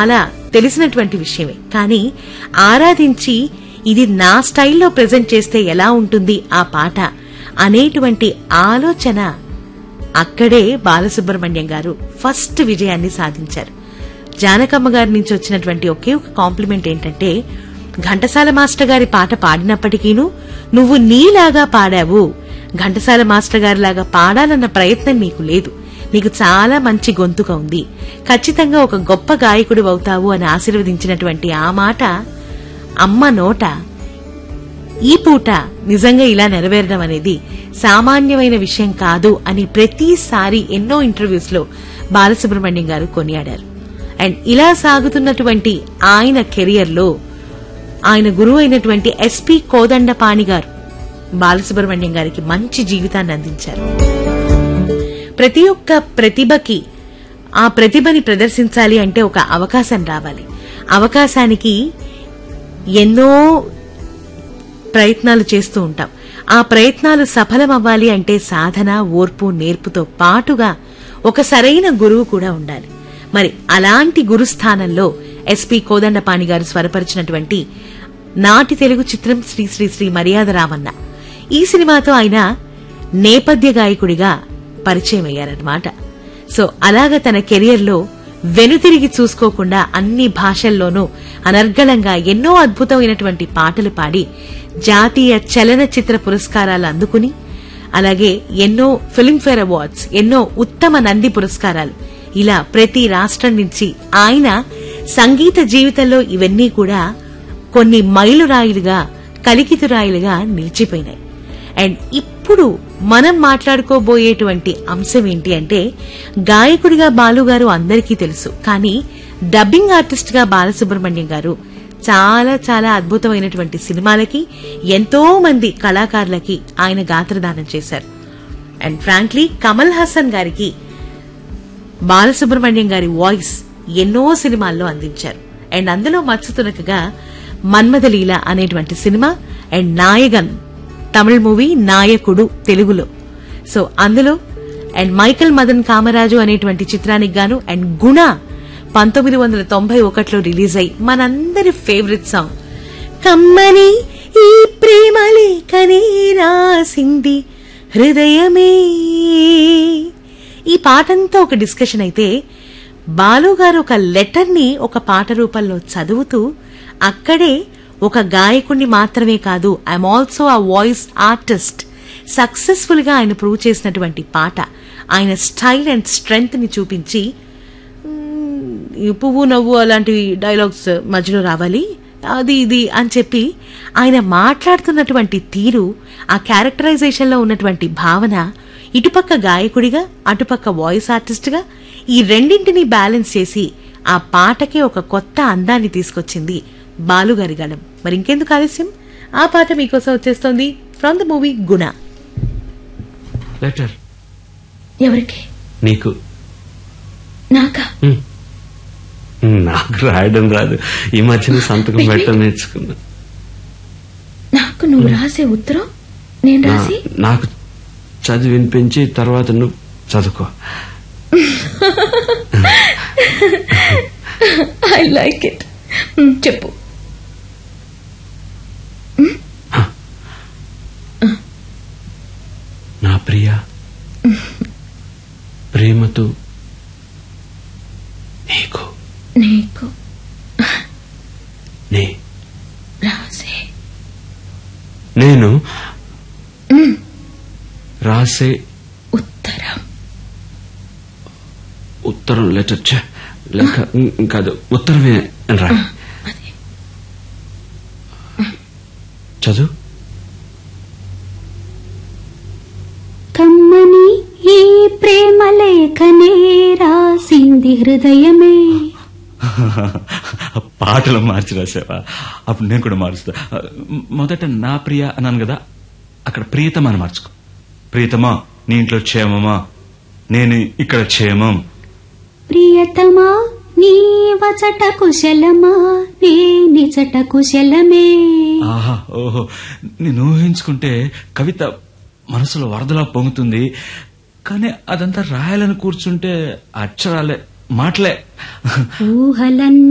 చాలా తెలిసినటువంటి విషయమే కానీ ఆరాధించి ఇది నా స్టైల్లో ప్రజెంట్ చేస్తే ఎలా ఉంటుంది ఆ పాట అనేటువంటి ఆలోచన అక్కడే బాలసుబ్రహ్మణ్యం గారు ఫస్ట్ విజయాన్ని సాధించారు జానకమ్మ గారి నుంచి వచ్చినటువంటి ఒకే ఒక కాంప్లిమెంట్ ఏంటంటే ఘంటసాల మాస్టర్ గారి పాట పాడినప్పటికీను నువ్వు నీలాగా పాడావు ఘంటసాల మాస్టర్ గారిలాగా పాడాలన్న ప్రయత్నం నీకు లేదు నీకు చాలా మంచి గొంతుక ఉంది ఖచ్చితంగా ఒక గొప్ప గాయకుడు అవుతావు అని ఆశీర్వదించినటువంటి ఆ మాట అమ్మ నోట ఈ పూట నిజంగా ఇలా నెరవేరడం అనేది సామాన్యమైన విషయం కాదు అని ప్రతిసారి ఎన్నో ఇంటర్వ్యూస్ లో బాలసుబ్రహ్మణ్యం గారు కొనియాడారు అండ్ ఇలా సాగుతున్నటువంటి ఆయన కెరియర్ లో ఆయన గురువు అయినటువంటి ఎస్పి కోదండపాణి గారు బాలసుబ్రహ్మణ్యం గారికి మంచి జీవితాన్ని అందించారు ప్రతి ఒక్క ప్రతిభకి ఆ ప్రతిభని ప్రదర్శించాలి అంటే ఒక అవకాశం రావాలి అవకాశానికి ఎన్నో ప్రయత్నాలు చేస్తూ ఉంటాం ఆ ప్రయత్నాలు సఫలమవ్వాలి అంటే సాధన ఓర్పు నేర్పుతో పాటుగా ఒక సరైన గురువు కూడా ఉండాలి మరి అలాంటి గురుస్థానంలో ఎస్పి కోదండపాణి గారు స్వరపరిచినటువంటి నాటి తెలుగు చిత్రం శ్రీ శ్రీ శ్రీ మర్యాద రామన్న ఈ సినిమాతో ఆయన నేపథ్య గాయకుడిగా పరిచయం అయ్యారన్నమాట సో అలాగ తన కెరియర్లో వెనుతిరిగి చూసుకోకుండా అన్ని భాషల్లోనూ అనర్గళంగా ఎన్నో అద్భుతమైనటువంటి పాటలు పాడి జాతీయ చలనచిత్ర పురస్కారాలు అందుకుని అలాగే ఎన్నో ఫిల్మ్ఫేర్ అవార్డ్స్ ఎన్నో ఉత్తమ నంది పురస్కారాలు ఇలా ప్రతి రాష్ట్రం నుంచి ఆయన సంగీత జీవితంలో ఇవన్నీ కూడా కొన్ని మైలురాయిలుగా కలికితురాయిలుగా నిలిచిపోయినాయి అండ్ ఇప్పుడు మనం మాట్లాడుకోబోయేటువంటి అంశం ఏంటి అంటే గాయకుడిగా బాలుగారు అందరికీ తెలుసు కానీ డబ్బింగ్ ఆర్టిస్ట్ గా బాలసుబ్రహ్మణ్యం గారు చాలా చాలా అద్భుతమైనటువంటి సినిమాలకి ఎంతో మంది కళాకారులకి ఆయన గాత్రదానం చేశారు అండ్ ఫ్రాంక్లీ కమల్ హాసన్ గారికి బాలసుబ్రహ్మణ్యం గారి వాయిస్ ఎన్నో సినిమాల్లో అందించారు అండ్ అందులో మత్స్యతునకగా మన్మథలీల అనేటువంటి cinema and Nayagan Tamil movie నాయకుడు తెలుగులో సో అందులో అండ్ మైకల్ మదన్ కామరాజు అనేటువంటి చిత్రానికి గాను అండ్ గుణ పంతొమ్మిది వందల తొంభై ఒకటిలో రిలీజ్ అయి మనందరి ఫేవరెట్ సాంగ్ కమ్మని ఈ ప్రేమ లేఖనే రాసింది హృదయమే ఈ పాటంతా ఒక డిస్కషన్ అయితే బాలు గారు ఒక లెటర్ ని ఒక పాట రూపంలో చదువుతూ అక్కడే ఒక గాయకుణ్ణి మాత్రమే కాదు I'm also uh voice artist successful గా ఆయన ప్రూవ్ చేసినటువంటి పాట ఆయన స్టైల్ అండ్ స్ట్రెంగ్త్ ని చూపించి "మ్మ్, ఈ పువ్వు నవ్వు అలాంటివి డైలాగ్స్ మధ్యలో రావాలి అది ఇది అని చెప్పి ఆయన మాట్లాడుతున్నటువంటి తీరు ఆ క్యారెక్టరైజేషన్ లో ఉన్నటువంటి భావన ఇటుపక్క గాయకుడిగా అటుపక్క వాయిస్ ఆర్టిస్ట్గా ఈ రెండింటిని బ్యాలెన్స్ చేసి ఆ పాటకే ఒక కొత్త అందాన్ని తీసుకొచ్చింది బాలుగారి గళం మరి ఇంకెందుకు ఆలస్యం ఆ పాట మీకోసం వచ్చేస్తోంది from the movie Guna letter ఎవరికి నీకు నాకా హ్మ్. నాకు రాయడం రాదు ఈ మధ్యన సంతకం పెట్టడం నేర్చుకున్నా నాకు నువ్వు రాసే ఉత్తరం నేను నా- రాసి నాకు చదివి వినిపించి తర్వాత నువ్వు చదువుకో ఐ లైక్ ఇట్ చెప్పు నా ప్రియ ప్రేమతో నీకు నీకు నే రాసే నేను రాసే ఉత్తరం ఉత్తరం లెటర్ ఛే, లేక ఉమ్, కాదు ఉత్తరమే అని రా అదే చదువు కమ్మని ఈ ప్రేమ లేఖనే రాసింది హృదయమే పాటలు మార్చి రాసావా అప్పుడు నేను కూడా మారుస్తా మొదట నా ప్రియ అన్నాను కదా అక్కడ ప్రియతమా అని మార్చుకో ప్రియతమా నీ ఇంట్లో క్షేమమా నేను ఇక్కడ క్షేమం ప్రియతమా నీ వచట కుశలమా నే నిజట కుశలమే ఆహా ఓహో నేను ఊహించుకుంటే కవిత మనసులో వరదలా పొంగుతుంది కానీ అదంతా రాయాలని కూర్చుంటే అక్షరాలే మాటలే ఊహలన్